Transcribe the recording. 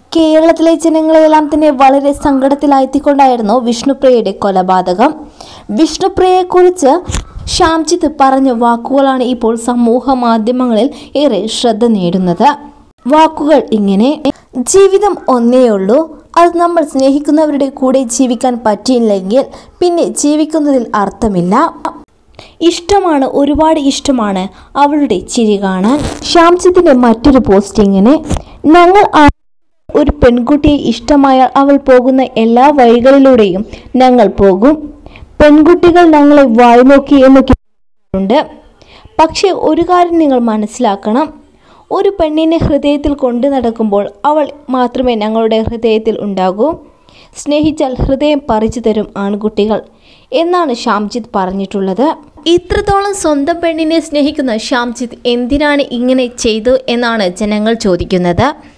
കേരളത്തിലെ ജനങ്ങളെല്ലാം തന്നെ വളരെ സങ്കടത്തിലായെത്തിക്കൊണ്ടായിരുന്നു വിഷ്ണുപ്രിയയുടെ കൊലപാതകം വിഷ്ണുപ്രിയയെക്കുറിച്ച് ശ്യാംജിത്ത് പറഞ്ഞ വാക്കുകളാണ് ഇപ്പോൾ സമൂഹ മാധ്യമങ്ങളിൽ ഏറെ ശ്രദ്ധ നേടുന്നത് വാക്കുകൾ ഇങ്ങനെ ജീവിതം ഒന്നേയുള്ളൂ അത് നമ്മൾ സ്നേഹിക്കുന്നവരുടെ കൂടെ ജീവിക്കാൻ പറ്റിയില്ലെങ്കിൽ പിന്നെ ജീവിക്കുന്നതിൽ അർത്ഥമില്ല ഇഷ്ടമാണ് ഒരുപാട് ഇഷ്ടമാണ് അവളുടെ ചിരി കാണാൻ ശ്യാംജിത്തിന്റെ മറ്റൊരു പോസ്റ്റിങ്ങിന് ഞങ്ങൾ ആ ഒരു പെൺകുട്ടിയെ ഇഷ്ടമായാൽ അവൾ പോകുന്ന എല്ലാ വഴികളിലൂടെയും ഞങ്ങൾ പോകും പെൺകുട്ടികൾ ഞങ്ങളെ വായി നോക്കി എന്നൊക്കെ ഉണ്ട് പക്ഷേ ഒരു കാര്യം നിങ്ങൾ മനസ്സിലാക്കണം ഒരു പെണ്ണിനെ ഹൃദയത്തിൽ കൊണ്ടു നടക്കുമ്പോൾ അവൾ മാത്രമേ ഞങ്ങളുടെ ഹൃദയത്തിൽ ഉണ്ടാകൂ സ്നേഹിച്ചാൽ ഹൃദയം പറിച്ചു തരും ആൺകുട്ടികൾ എന്നാണ് ശ്യാംജിത്ത് പറഞ്ഞിട്ടുള്ളത് ഇത്രത്തോളം സ്വന്തം പെണ്ണിനെ സ്നേഹിക്കുന്ന ശ്യാംജിത്ത് എന്തിനാണ് ഇങ്ങനെ ചെയ്തു എന്നാണ് ജനങ്ങൾ ചോദിക്കുന്നത്